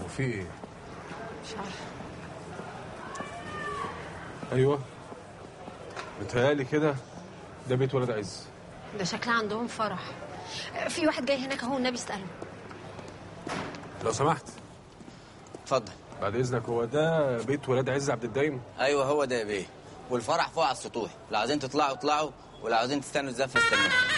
في ايه مش عارفه ايوه متهيألي كده ده بيت ولد عز ده شكلها عندهم فرح في واحد جاي هناك اهو النبي اساله لو سمحت اتفضل بعد اذنك هو ده بيت ولاد عز عبد الدايم ايوه هو ده يا بيه والفرح فوق على السطوح لو عايزين تطلعوا اطلعوا ولو عايزين تستنوا الزفه استنوا